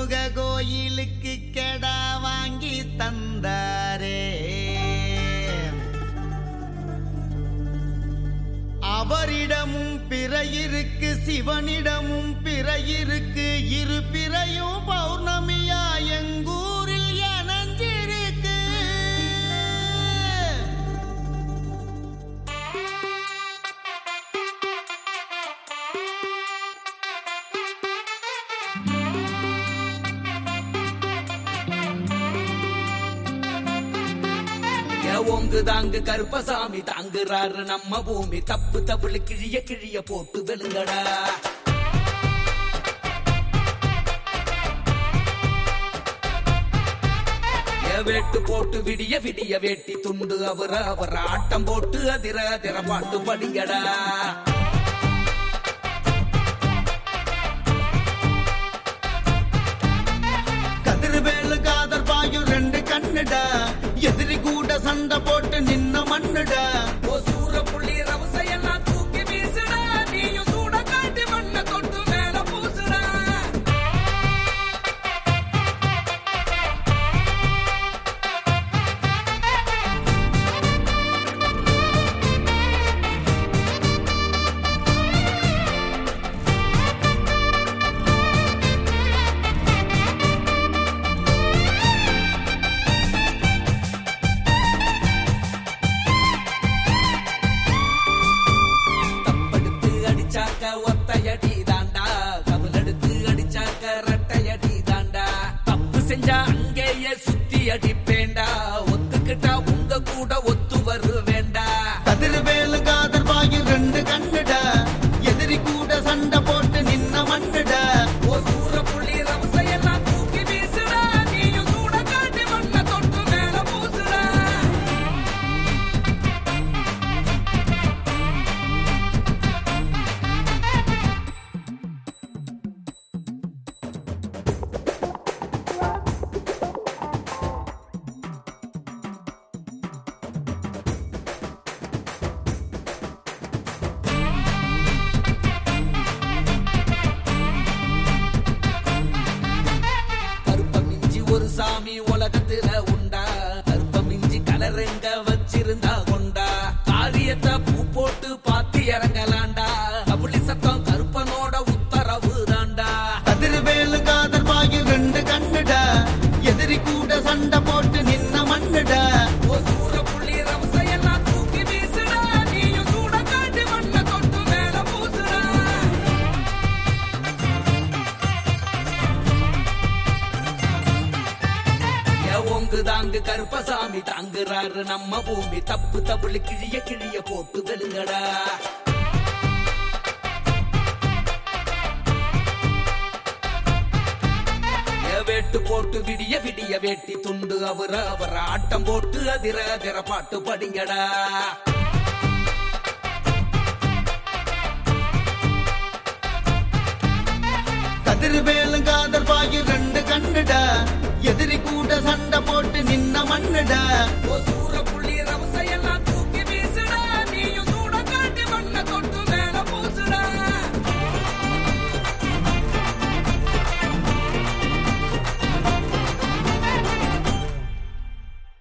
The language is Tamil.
சண்முக கோயிலுக்கு கெடா வாங்கி தந்தாரே அவரிடமும் பிறையிருக்கு சிவனிடமும் பிறையிருக்கு இரு பிறையும் பௌர்ணமியா எங்கூரில் எனஞ்சிருக்கு ஓங்கு தாங்கு கருப்பசாமி தாங்குறாரு நம்ம பூமி தப்பு தப்புளு கிழிய கிழிய போட்டு வெளுங்கடா ஏ வேட்டு போட்டு விடிய விடிய வேட்டி துண்டு அவர அவர் ஆட்டம் போட்டு அதிர அதிர பாட்டு படிங்கடா கதிர்வேலு காதர் பாயும் ரெண்டு கண்ணுடா எதிரி கூட சண்டை போட்டு நின்ன மண்ணுடா ஓ சூர புள்ளி ரவசையெல்லாம் தூக்கி வீசுடா நீயும் சூட காட்டி மண்ண தொட்டு மேல பூசுடா தப்படுத்து அடிச்சாக்க ஒத்தையடி தாண்டா கவலெடுத்து அடிச்சாக்க ரெட்டையடி தாண்டா தப்பு செஞ்சா அங்கேயே சுத்தி அடிப்பேண்டா ஒத்துக்கிட்டா உங்க கூட ஒத்து வருவேண்டா கதிர்வேலு காதர் பாயும் ரெண்டு கண்ணுடா எதிரி கூட சண்டை போட்டு நின்ன மண்ணுடா ஓ சூர புள்ளி ரவசையெல்லாம் தூக்கி வீசுடா நீயும் சூட காட்டி மண்ண தொட்டு மேல பூசுடா கருப்பம் மிஞ்சி ஒரு சாமி உலகத்துல உண்டா கருப்பம் மிஞ்சி கலரெங்க வச்சிருந்தா கொண்டா காரியத்தை பூ போட்டு பார்த்து இறங்கலாண்டா கபுளி சத்தம் கருப்பனோட உத்தரவு தாண்டா கதிர்வேலு காதர் பாயும் ரெண்டு கண்ணுடா எதிரி கூட சண்டை போட்டு நின்ன மண்ணுடா ஓ சூர புள்ளி ரவசையெல்லாம் தூக்கி வீசுடா நீயும் சூட காட்டி மண்ண தொட்டு மேல பூசுடா ஏ ஒங்கு தாங்கு கருப்பசாமி தாங்குறாரு நம்ம பூமி தப்பு தப்புளு கிழிய கிழிய போட்டு வெளுங்கடா ஏ வேட்டு போட்டு விடிய விடிய வேட்டி துண்டு அவர அவர் ஆட்டம் போட்டு அதிர அதிர பாட்டு படிங்கடா கதிர்வேலு காதர் பாயும் ரெண்டு கண்ணுடா எதிரி கூட சண்டை போட்டு நின்ன மண்ணுடா